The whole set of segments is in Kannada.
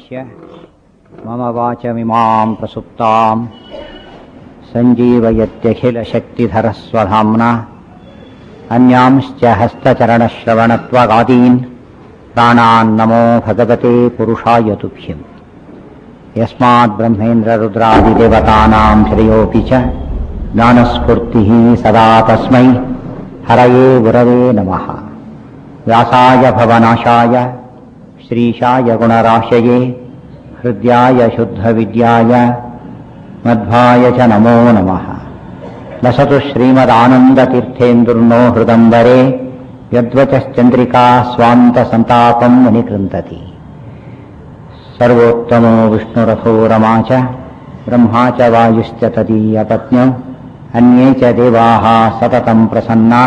नित्यस्य मम वाचमिमां प्रसुप्तां सञ्जीवयत्यखिलशक्तिधरस्वधाम्ना अन्यांश्च हस्तचरणश्रवणत्वगादीन् प्राणान्नमो भगवते पुरुषाय तुभ्यम् यस्माद्ब्रह्मेन्द्ररुद्रादिदेवतानां श्रेयोऽपि च ज्ञानस्फूर्तिः सदा तस्मै हरये गुरवे नमः व्यासाय भवनाशाय श्रीशाय गुणराशये हृद्याय शुद्धविद्याय मध्वाय च नमो नमः लसतु श्रीमदानन्दतीर्थेन्दुर्नो हृदम्बरे यद्वचश्चन्द्रिका स्वान्तसन्तापम् मुनिकृन्तति सर्वोत्तमो विष्णुरथो रमा च ब्रह्मा च वायुश्च तदीयपत्न्यौ अन्ये च देवाः सततम् प्रसन्ना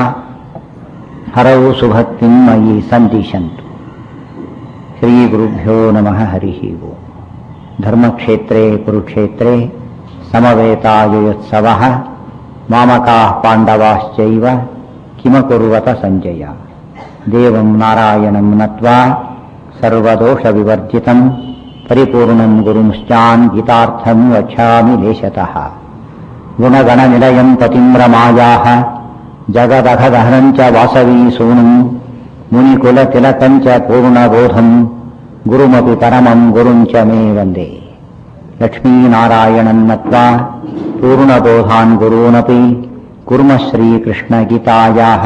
हरौ सुभक्तिम् मयि सन्दिशन्तु श्रीगुरुभ्यो नमः हरिः ओम् धर्मक्षेत्रे कुरुक्षेत्रे समवेतायुयोत्सवः मामकाः पाण्डवाश्चैव किमकुर्वत सञ्जय देवम् नारायणम् नत्वा सर्वदोषविवर्जितम् परिपूर्णम् गुरुंश्चान् गीतार्थम् वक्ष्यामि लेशतः गुणगणनिलयम् पतिम् रमायाः जगदघदहनम् च वासवी सूनुम् मुनिकुलतिलकम् च पूर्णबोधम् गुरुमपि परमम् गुरुम् च मे वन्दे लक्ष्मीनारायणम् नत्वा पूर्णबोधान् गुरूनपि कुर्मः श्रीकृष्णगीतायाः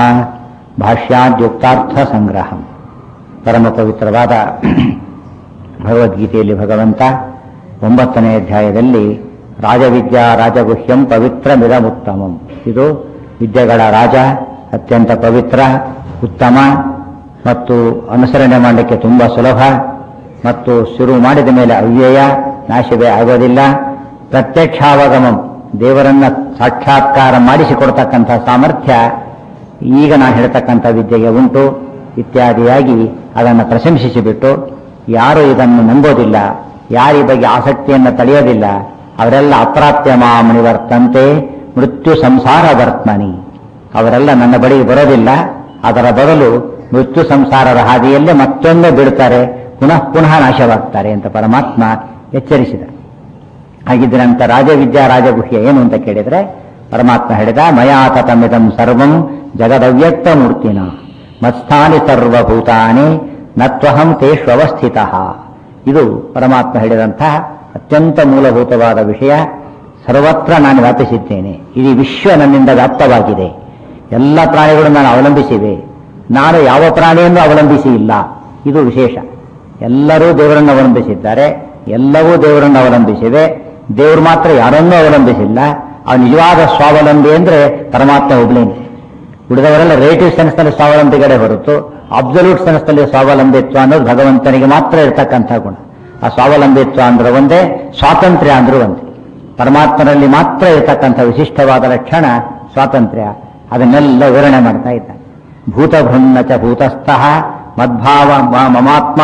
ಭಾಷ್ಯಾದ್ಯುಕ್ತಾರ್ಥಸಂಗ್ರಹಂ ಪರಮ ಪವಿತ್ರವಾದ ಭಗವದ್ಗೀತೆಯಲ್ಲಿ ಭಗವಂತ ಒಂಬತ್ತನೇ ಅಧ್ಯಾಯದಲ್ಲಿ ರಾಜವಿದ್ಯಾ ರಾಜಗುಹ್ಯಂ ಪವಿತ್ರ ಮಿದಮುತ್ತಮಂ ಇದು ವಿದ್ಯೆಗಳ ರಾಜ ಅತ್ಯಂತ ಪವಿತ್ರ ಉತ್ತಮ ಮತ್ತು ಅನುಸರಣೆ ಮಾಡಲಿಕ್ಕೆ ತುಂಬ ಸುಲಭ ಮತ್ತು ಶುರು ಮಾಡಿದ ಮೇಲೆ ಅವ್ಯಯ ನಾಶವೇ ಆಗೋದಿಲ್ಲ ಪ್ರತ್ಯಕ್ಷಾವಗಮಂ ದೇವರನ್ನ ಸಾಕ್ಷಾತ್ಕಾರ ಮಾಡಿಸಿಕೊಡ್ತಕ್ಕಂಥ ಸಾಮರ್ಥ್ಯ ಈಗ ನಾನು ಹೇಳ್ತಕ್ಕಂಥ ವಿದ್ಯೆಗೆ ಉಂಟು ಇತ್ಯಾದಿಯಾಗಿ ಅದನ್ನು ಪ್ರಶಂಸಿಸಿಬಿಟ್ಟು ಯಾರು ಇದನ್ನು ನಂಬೋದಿಲ್ಲ ಯಾರ ಈ ಬಗ್ಗೆ ಆಸಕ್ತಿಯನ್ನು ತಡೆಯೋದಿಲ್ಲ ಅವರೆಲ್ಲ ಅಪ್ರಾಪ್ಯ ಮಾಮಣಿವರ್ತಂತೆ ಮೃತ್ಯು ಸಂಸಾರ ವರ್ತಮನಿ ಅವರೆಲ್ಲ ನನ್ನ ಬಳಿಗೆ ಬರೋದಿಲ್ಲ ಅದರ ಬದಲು ಮೃತ್ಯು ಸಂಸಾರದ ಹಾದಿಯಲ್ಲೇ ಮತ್ತೊಮ್ಮೆ ಬೀಳ್ತಾರೆ ಪುನಃ ಪುನಃ ನಾಶವಾಗ್ತಾರೆ ಅಂತ ಪರಮಾತ್ಮ ಎಚ್ಚರಿಸಿದ ಹಾಗಿದ್ದರಂತ ರಾಜವಿದ್ಯಾ ರಾಜಗುಹ್ಯ ಏನು ಅಂತ ಕೇಳಿದ್ರೆ ಪರಮಾತ್ಮ ಹೇಳಿದ ಮಯಾತತಮಿದಂ ಸರ್ವಂ ಜಗದವ್ಯಕ್ತ ಮೂರ್ತಿನ ಮತ್ಸ್ಥಾನಿ ಸರ್ವಭೂತಾನಿ ನತ್ವಹಂ ತೇಷ್ವಸ್ಥಿತ ಇದು ಪರಮಾತ್ಮ ಹೇಳಿದಂತಹ ಅತ್ಯಂತ ಮೂಲಭೂತವಾದ ವಿಷಯ ಸರ್ವತ್ರ ನಾನು ವ್ಯಾಪಿಸಿದ್ದೇನೆ ಇಡೀ ವಿಶ್ವ ನನ್ನಿಂದ ವ್ಯಾಪ್ತವಾಗಿದೆ ಎಲ್ಲ ಪ್ರಾಣಿಗಳು ನಾನು ಅವಲಂಬಿಸಿವೆ ನಾನು ಯಾವ ಪ್ರಾಣಿಯನ್ನು ಅವಲಂಬಿಸಿ ಇಲ್ಲ ಇದು ವಿಶೇಷ ಎಲ್ಲರೂ ದೇವರನ್ನು ಅವಲಂಬಿಸಿದ್ದಾರೆ ಎಲ್ಲವೂ ದೇವರನ್ನು ಅವಲಂಬಿಸಿವೆ ದೇವರು ಮಾತ್ರ ಯಾರನ್ನೂ ಅವಲಂಬಿಸಿಲ್ಲ ಆ ನಿಜವಾದ ಸ್ವಾವಲಂಬಿ ಅಂದ್ರೆ ಪರಮಾತ್ಮ ಒಬ್ಳೇನೆ ಉಳಿದವರೆಲ್ಲ ರೇಟಿವ್ ಸೆನ್ಸ್ನಲ್ಲಿ ಸ್ವಾವಲಂಬಿಗಳೇ ಹೊರತು ಅಬ್ಸಲ್ಯೂಟ್ ಸೆನ್ಸ್ನಲ್ಲಿ ಸ್ವಾವಲಂಬಿತ್ವ ಅನ್ನೋದು ಭಗವಂತನಿಗೆ ಮಾತ್ರ ಇರತಕ್ಕಂಥ ಗುಣ ಆ ಸ್ವಾವಲಂಬಿತ್ವ ಅಂದ್ರೆ ಒಂದೇ ಸ್ವಾತಂತ್ರ್ಯ ಅಂದ್ರೂ ಒಂದೇ ಪರಮಾತ್ಮನಲ್ಲಿ ಮಾತ್ರ ಇರತಕ್ಕಂಥ ವಿಶಿಷ್ಟವಾದ ಲಕ್ಷಣ ಸ್ವಾತಂತ್ರ್ಯ ಅದನ್ನೆಲ್ಲ ವಿವರಣೆ ಮಾಡ್ತಾ ಇದ್ದಾನೆ ಭೂತಭೃನ್ನ ಚ ಭೂತಸ್ಥಃ ಮದ್ಭಾವ ಮಮಾತ್ಮ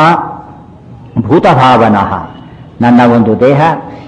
ಭೂತಭಾವನಃ ನನ್ನ ಒಂದು ದೇಹ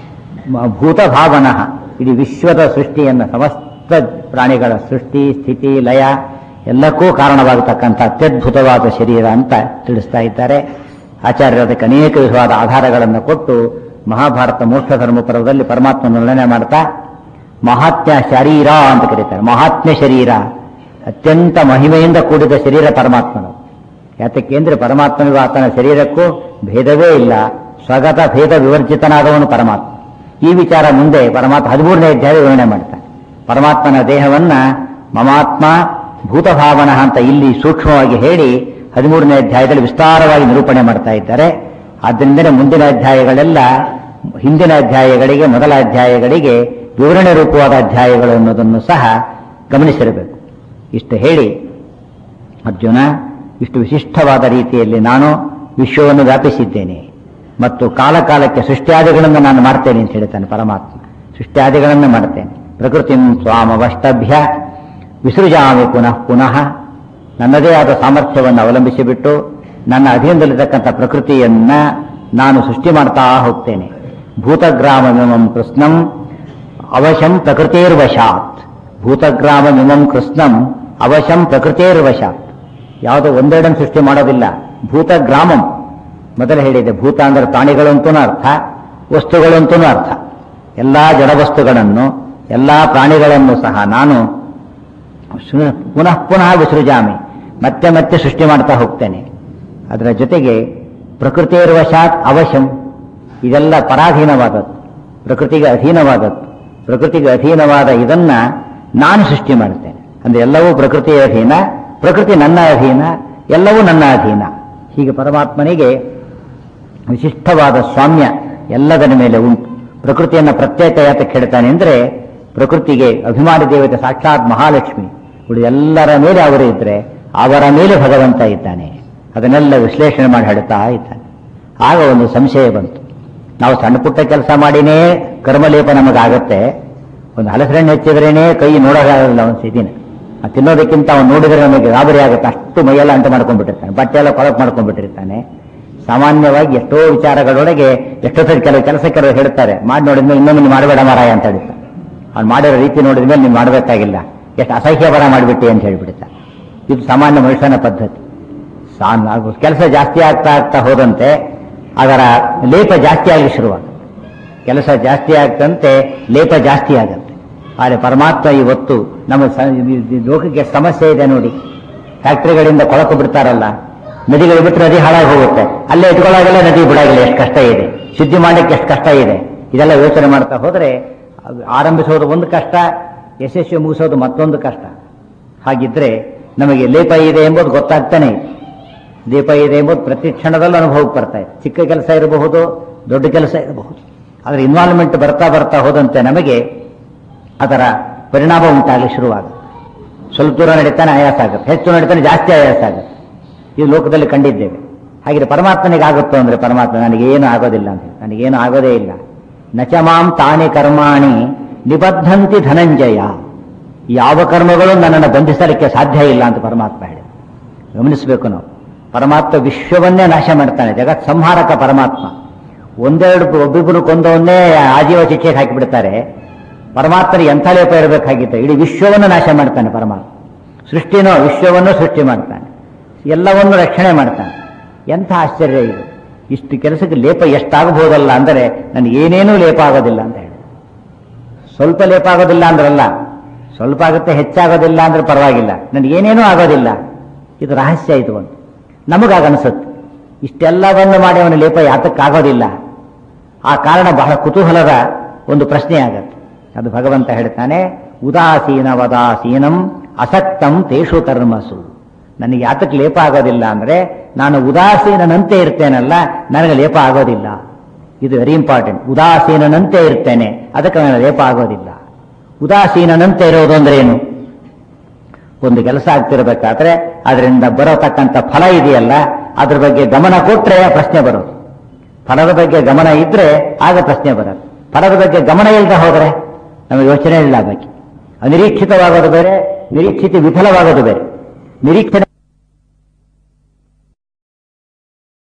ಭೂತಭಾವನಃ ಇಡೀ ವಿಶ್ವದ ಸೃಷ್ಟಿಯನ್ನು ಸಮಸ್ತ ಪ್ರಾಣಿಗಳ ಸೃಷ್ಟಿ ಸ್ಥಿತಿ ಲಯ ಎಲ್ಲಕ್ಕೂ ಕಾರಣವಾಗತಕ್ಕಂಥ ಅತ್ಯದ್ಭುತವಾದ ಶರೀರ ಅಂತ ತಿಳಿಸ್ತಾ ಇದ್ದಾರೆ ಆಚಾರ್ಯರು ಅದಕ್ಕೆ ಅನೇಕ ವಿಧವಾದ ಆಧಾರಗಳನ್ನು ಕೊಟ್ಟು ಮಹಾಭಾರತ ಮೋಕ್ಷ ಧರ್ಮ ಪರ್ವದಲ್ಲಿ ಪರಮಾತ್ಮ ನಿರ್ಣಯ ಮಾಡ್ತಾ ಮಹಾತ್ಮ್ಯ ಶರೀರ ಅಂತ ಕರೀತಾರೆ ಮಹಾತ್ಮ್ಯ ಶರೀರ ಅತ್ಯಂತ ಮಹಿಮೆಯಿಂದ ಕೂಡಿದ ಶರೀರ ಪರಮಾತ್ಮನು ಯಾತಕ್ಕೆ ಅಂದ್ರೆ ಪರಮಾತ್ಮನಿಗೂ ಆತನ ಶರೀರಕ್ಕೂ ಭೇದವೇ ಇಲ್ಲ ಸ್ವಗತ ಭೇದ ವಿವರ್ಜಿತನಾದವನು ಪರಮಾತ್ಮ ಈ ವಿಚಾರ ಮುಂದೆ ಪರಮಾತ್ಮ ಹದಿಮೂರನೇ ಅಧ್ಯಾಯ ವಿವರಣೆ ಮಾಡ್ತಾನೆ ಪರಮಾತ್ಮನ ದೇಹವನ್ನ ಮಮಾತ್ಮ ಭೂತಭಾವನ ಅಂತ ಇಲ್ಲಿ ಸೂಕ್ಷ್ಮವಾಗಿ ಹೇಳಿ ಹದಿಮೂರನೇ ಅಧ್ಯಾಯದಲ್ಲಿ ವಿಸ್ತಾರವಾಗಿ ನಿರೂಪಣೆ ಮಾಡ್ತಾ ಇದ್ದಾರೆ ಆದ್ದರಿಂದಲೇ ಮುಂದಿನ ಅಧ್ಯಾಯಗಳೆಲ್ಲ ಹಿಂದಿನ ಅಧ್ಯಾಯಗಳಿಗೆ ಮೊದಲ ಅಧ್ಯಾಯಗಳಿಗೆ ವಿವರಣೆ ರೂಪವಾದ ಅಧ್ಯಾಯಗಳು ಅನ್ನೋದನ್ನು ಸಹ ಗಮನಿಸಿರಬೇಕು ಇಷ್ಟು ಹೇಳಿ ಅರ್ಜುನ ಇಷ್ಟು ವಿಶಿಷ್ಟವಾದ ರೀತಿಯಲ್ಲಿ ನಾನು ವಿಶ್ವವನ್ನು ವ್ಯಾಪಿಸಿದ್ದೇನೆ ಮತ್ತು ಕಾಲ ಕಾಲಕ್ಕೆ ಸೃಷ್ಟ್ಯಾದಿಗಳನ್ನು ನಾನು ಮಾಡ್ತೇನೆ ಅಂತ ಹೇಳ್ತಾನೆ ಪರಮಾತ್ಮ ಸೃಷ್ಟ್ಯಾದಿಗಳನ್ನು ಮಾಡ್ತೇನೆ ಪ್ರಕೃತಿ ಸ್ವಾಮವಷ್ಟಭ್ಯ ವಿಸೃಜಾಮಿ ಪುನಃ ಪುನಃ ನನ್ನದೇ ಆದ ಸಾಮರ್ಥ್ಯವನ್ನು ಅವಲಂಬಿಸಿಬಿಟ್ಟು ನನ್ನ ಅಧೀನದಲ್ಲಿರ್ತಕ್ಕಂಥ ಪ್ರಕೃತಿಯನ್ನ ನಾನು ಸೃಷ್ಟಿ ಮಾಡ್ತಾ ಹೋಗ್ತೇನೆ ಭೂತಗ್ರಾಮ ಮಿಮಂ ಕೃಷ್ಣಂ ಅವಶಂ ಪ್ರಕೃತಿರ್ವಶಾತ್ ಭೂತಗ್ರಾಮ ಮಿಮಂ ಕೃಷ್ಣಂ ಅವಶಂ ಪ್ರಕೃತಿರ್ವಶಾತ್ ಯಾವುದೋ ಒಂದೆರಡನ್ನು ಸೃಷ್ಟಿ ಮಾಡೋದಿಲ್ಲ ಭೂತಗ್ರಾಮಂ ಮೊದಲು ಹೇಳಿದೆ ಭೂತ ಅಂದ್ರೆ ಪ್ರಾಣಿಗಳು ಅಂತೂ ಅರ್ಥ ವಸ್ತುಗಳು ಅಂತೂ ಅರ್ಥ ಎಲ್ಲ ಜಡವಸ್ತುಗಳನ್ನು ಎಲ್ಲ ಪ್ರಾಣಿಗಳನ್ನು ಸಹ ನಾನು ಸು- ಪುನಃ ಪುನಃ ವಿಸೃಜಾಮಿ ಮತ್ತೆ ಮತ್ತೆ ಸೃಷ್ಟಿ ಮಾಡ್ತಾ ಹೋಗ್ತೇನೆ ಅದರ ಜೊತೆಗೆ ಪ್ರಕೃತಿರ್ವಶಾತ್ ಅವಶ್ಯಂ ಇದೆಲ್ಲ ಪರಾಧೀನವಾದದ್ದು ಪ್ರಕೃತಿಗೆ ಅಧೀನವಾದದ್ದು ಪ್ರಕೃತಿಗೆ ಅಧೀನವಾದ ಇದನ್ನ ನಾನು ಸೃಷ್ಟಿ ಮಾಡ್ತೇನೆ ಅಂದ್ರೆ ಎಲ್ಲವೂ ಪ್ರಕೃತಿಯ ಅಧೀನ ಪ್ರಕೃತಿ ನನ್ನ ಅಧೀನ ಎಲ್ಲವೂ ನನ್ನ ಅಧೀನ ಹೀಗೆ ಪರಮಾತ್ಮನಿಗೆ ವಿಶಿಷ್ಟವಾದ ಸ್ವಾಮ್ಯ ಎಲ್ಲದರ ಮೇಲೆ ಉಂಟು ಪ್ರಕೃತಿಯನ್ನು ಪ್ರತ್ಯೇಕ ಯಾತಕ್ಕೆ ಹೇಳ್ತಾನೆ ಅಂದ್ರೆ ಪ್ರಕೃತಿಗೆ ಅಭಿಮಾನಿ ದೇವತೆ ಸಾಕ್ಷಾತ್ ಮಹಾಲಕ್ಷ್ಮಿ ಉಳಿದ ಎಲ್ಲರ ಮೇಲೆ ಅವರು ಇದ್ರೆ ಅವರ ಮೇಲೆ ಭಗವಂತ ಇದ್ದಾನೆ ಅದನ್ನೆಲ್ಲ ವಿಶ್ಲೇಷಣೆ ಮಾಡಿ ಹೇಳ್ತಾ ಇದ್ದಾನೆ ಆಗ ಒಂದು ಸಂಶಯ ಬಂತು ನಾವು ಸಣ್ಣ ಪುಟ್ಟ ಕೆಲಸ ಮಾಡಿನೇ ಕರ್ಮಲೇಪ ನಮಗಾಗತ್ತೆ ಒಂದು ಹಲಸರಣ್ಣು ಹೆಚ್ಚಿದ್ರೇನೆ ಕೈ ನೋಡೋಕ್ಕಾಗಲ್ಲ ಒಂದು ಸಿದಿನ ಆ ತಿನ್ನೋದಕ್ಕಿಂತ ಅವನು ನೋಡಿದ್ರೆ ನಮಗೆ ಗಾಬರಿ ಆಗುತ್ತೆ ಅಷ್ಟು ಮೈಯೆಲ್ಲ ಅಂಟ ಮಾಡ್ಕೊಂಡ್ಬಿಟ್ಟಿರ್ತಾನೆ ಬಟ್ಟೆ ಎಲ್ಲ ಕೊಳಕ್ ಮಾಡ್ಕೊಂಡ್ಬಿಟ್ಟಿರ್ತಾನೆ ಸಾಮಾನ್ಯವಾಗಿ ಎಷ್ಟೋ ವಿಚಾರಗಳೊಳಗೆ ಎಷ್ಟೋ ಸರಿ ಕೆಲವು ಕೆಲಸ ಕೆಲವರು ಹೇಳ್ತಾರೆ ಮಾಡಿ ನೋಡಿದ್ಮೇಲೆ ಇನ್ನೊಮ್ಮೆ ನೀನು ಮಾಡಬೇಡ ಮಾರಾಯ ಅಂತ ಹೇಳ್ತಾರೆ ಅವ್ನು ಮಾಡಿರೋ ರೀತಿ ನೋಡಿದ್ಮೇಲೆ ನೀನು ಮಾಡಬೇಕಾಗಿಲ್ಲ ಎಷ್ಟು ಅಸಹ್ಯ ಬರ ಮಾಡಿಬಿಟ್ಟಿ ಅಂತ ಹೇಳ್ಬಿಡ್ತಾರೆ ಇದು ಸಾಮಾನ್ಯ ಮನುಷ್ಯನ ಪದ್ಧತಿ ಕೆಲಸ ಜಾಸ್ತಿ ಆಗ್ತಾ ಆಗ್ತಾ ಹೋದಂತೆ ಅದರ ಲೇಪ ಜಾಸ್ತಿ ಆಗಿ ಶುರುವಾಗುತ್ತೆ ಕೆಲಸ ಜಾಸ್ತಿ ಆಗ್ತಂತೆ ಲೇಪ ಜಾಸ್ತಿ ಆಗತ್ತೆ ಆದರೆ ಪರಮಾತ್ಮ ಇವತ್ತು ನಮ್ಮ ಸ- ಈ- ಈ ಲೋಕಕ್ಕೆ ಸಮಸ್ಯೆ ಇದೆ ನೋಡಿ ಫ್ಯಾಕ್ಟರಿಗಳಿಂದ ಕೊಳಕು ಬಿಡ್ತಾರಲ್ಲ ನದಿಗಳು ಬಿಟ್ಟರೆ ನದಿ ಹಾಳಾಗಿ ಹೋಗುತ್ತೆ ಅಲ್ಲೇ ಇಟ್ಕೊಳ್ಳಾಗಲ್ಲ ನದಿ ಬಿಡಾಗಿಲ್ಲ ಎಷ್ಟು ಕಷ್ಟ ಇದೆ ಶುದ್ಧಿ ಮಾಡಲಿಕ್ಕೆ ಎಷ್ಟು ಕಷ್ಟ ಇದೆ ಇದೆಲ್ಲ ಯೋಚನೆ ಮಾಡ್ತಾ ಹೋದರೆ ಅದು ಆರಂಭಿಸೋದು ಒಂದು ಕಷ್ಟ ಯಶಸ್ವಿ ಮುಗಿಸೋದು ಮತ್ತೊಂದು ಕಷ್ಟ ಹಾಗಿದ್ರೆ ನಮಗೆ ಲೇಪ ಇದೆ ಎಂಬುದು ಗೊತ್ತಾಗ್ತಾನೆ ಇದೆ. ದೀಪ ಇದೆ ಎಂಬುದು ಪ್ರತಿ ಕ್ಷಣದಲ್ಲೂ ಅನುಭವಕ್ಕೆ ಬರ್ತಾ ಇದೆ ಚಿಕ್ಕ ಕೆಲಸ ಇರಬಹುದು ದೊಡ್ಡ ಕೆಲಸ ಇರಬಹುದು ಅದರ ಇನ್ವಾಲ್ವ್ಮೆಂಟ್ ಬರ್ತಾ ಬರ್ತಾ ಹೋದಂತೆ ನಮಗೆ ಅದರ ಪರಿಣಾಮ ಉಂಟಾಗಲಿ ಶುರುವಾಗುತ್ತೆ ಸ್ವಲ್ಪ ದೂರ ನಡೀತಾನೆ ಆಯಾಸ ಆಗುತ್ತೆ ಹೆಚ್ಚು ನಡೀತಾನೆ ಜಾಸ್ತಿ ಆಯಾಸ ಆಗುತ್ತೆ ಇದು ಲೋಕದಲ್ಲಿ ಕಂಡಿದ್ದೇವೆ ಹಾಗೆ ಪರಮಾತ್ಮನಿಗೆ ಆಗುತ್ತೋ ಅಂದ್ರೆ ಪರಮಾತ್ಮ ನನಗೇನು ಆಗೋದಿಲ್ಲ ಅಂತ ನನಗೇನು ಆಗೋದೇ ಇಲ್ಲ ನಚಮಾಂ ತಾನಿ ಕರ್ಮಾಣಿ ನಿಬದ್ಧಂತಿ ಧನಂಜಯ ಯಾವ ಕರ್ಮಗಳು ನನ್ನನ್ನು ಬಂಧಿಸಲಿಕ್ಕೆ ಸಾಧ್ಯ ಇಲ್ಲ ಅಂತ ಪರಮಾತ್ಮ ಹೇಳಿ ಗಮನಿಸಬೇಕು ನಾವು ಪರಮಾತ್ಮ ವಿಶ್ವವನ್ನೇ ನಾಶ ಮಾಡ್ತಾನೆ ಜಗತ್ ಸಂಹಾರಕ ಪರಮಾತ್ಮ ಒಂದೆರಡು ಒಬ್ಬಿಬ್ಬರು ಕೊಂದವನ್ನೇ ಆಜೀವ ಶಿಕ್ಷೆಗೆ ಹಾಕಿಬಿಡ್ತಾರೆ ಪರಮಾತ್ಮನಿಗೆ ಎಂಥ ಲೇಪ ಇರಬೇಕಾಗಿತ್ತು ಇಡೀ ವಿಶ್ವವನ್ನು ನಾಶ ಮಾಡ್ತಾನೆ ಪರಮಾತ್ಮ ಸೃಷ್ಟಿನೋ ವಿಶ್ವವನ್ನು ಸೃಷ್ಟಿ ಮಾಡ್ತಾನೆ ಎಲ್ಲವನ್ನು ರಕ್ಷಣೆ ಮಾಡ್ತಾನೆ ಎಂಥ ಆಶ್ಚರ್ಯ ಇದು ಇಷ್ಟು ಕೆಲಸಕ್ಕೆ ಲೇಪ ಎಷ್ಟಾಗಬಹುದಲ್ಲ ಅಂದರೆ ನನಗೆ ಏನೇನೂ ಲೇಪ ಆಗೋದಿಲ್ಲ ಅಂತ ಹೇಳಿ ಸ್ವಲ್ಪ ಲೇಪ ಆಗೋದಿಲ್ಲ ಅಂದ್ರಲ್ಲ ಸ್ವಲ್ಪ ಆಗುತ್ತೆ ಹೆಚ್ಚಾಗೋದಿಲ್ಲ ಅಂದ್ರೆ ಪರವಾಗಿಲ್ಲ ನನಗೆ ಏನೇನೂ ಆಗೋದಿಲ್ಲ ಇದು ರಹಸ್ಯ ಇದು ಒಂದು ನಮಗಾಗ ಅನಿಸುತ್ತೆ ಇಷ್ಟೆಲ್ಲವನ್ನು ಮಾಡಿ ಅವನ ಲೇಪ ಯಾತಕ್ಕಾಗೋದಿಲ್ಲ ಆ ಕಾರಣ ಬಹಳ ಕುತೂಹಲದ ಒಂದು ಪ್ರಶ್ನೆ ಆಗತ್ತೆ ಅದು ಭಗವಂತ ಹೇಳ್ತಾನೆ ಉದಾಸೀನ ವದಾಸೀನಂ ಅಸಕ್ತಂ ತೇಷು ಕರ್ಮಸು ನನಗೆ ಯಾತಕ್ಕೆ ಲೇಪ ಆಗೋದಿಲ್ಲ ಅಂದ್ರೆ ನಾನು ಉದಾಸೀನನಂತೆ ಇರ್ತೇನಲ್ಲ ನನಗೆ ಲೇಪ ಆಗೋದಿಲ್ಲ ಇದು ವೆರಿ ಇಂಪಾರ್ಟೆಂಟ್ ಉದಾಸೀನನಂತೆ ಇರ್ತೇನೆ ಅದಕ್ಕೆ ನನಗೆ ಲೇಪ ಆಗೋದಿಲ್ಲ ಉದಾಸೀನನಂತೆ ಇರೋದು ಅಂದ್ರೆ ಏನು ಒಂದು ಕೆಲಸ ಆಗ್ತಿರ್ಬೇಕಾದ್ರೆ ಅದರಿಂದ ಬರತಕ್ಕಂಥ ಫಲ ಇದೆಯಲ್ಲ ಅದ್ರ ಬಗ್ಗೆ ಗಮನ ಕೊಟ್ರೆ ಪ್ರಶ್ನೆ ಬರೋದು ಫಲದ ಬಗ್ಗೆ ಗಮನ ಇದ್ರೆ ಆಗ ಪ್ರಶ್ನೆ ಬರೋದು ಫಲದ ಬಗ್ಗೆ ಗಮನ ಇಲ್ಲದೆ ಹೋದರೆ ನಮಗೆ ಯೋಚನೆ ಇಲ್ಲ ಬಗ್ಗೆ ಅನಿರೀಕ್ಷಿತವಾಗೋದು ಬೇರೆ ನಿರೀಕ್ಷಿತ ವಿಫಲವಾಗೋದು ಬೇರೆ ನಿರೀಕ್ಷಣೆ